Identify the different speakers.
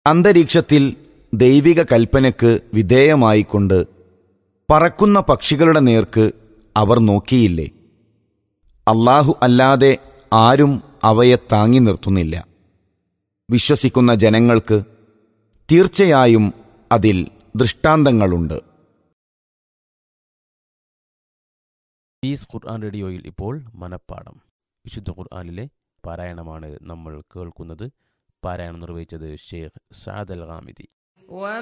Speaker 1: അന്തരീക്ഷത്തിൽ ദൈവിക കൽപ്പനയ്ക്ക് വിധേയമായിക്കൊണ്ട് പറക്കുന്ന പക്ഷികളുടെ നേർക്ക് അവർ നോക്കിയില്ലേ അള്ളാഹു അല്ലാതെ ആരും അവയെ താങ്ങി നിർത്തുന്നില്ല വിശ്വസിക്കുന്ന ജനങ്ങൾക്ക് തീർച്ചയായും അതിൽ ദൃഷ്ടാന്തങ്ങളുണ്ട്
Speaker 2: ഈസ് ഖുർആൻ റേഡിയോയിൽ ഇപ്പോൾ മനപ്പാഠം വിശുദ്ധ ഖുർആനിലെ പാരായണമാണ് നമ്മൾ കേൾക്കുന്നത് പാരായണം നിർവഹിച്ചത് ഷെയ്ഖ് സാദ് അൽ ഹാമിദി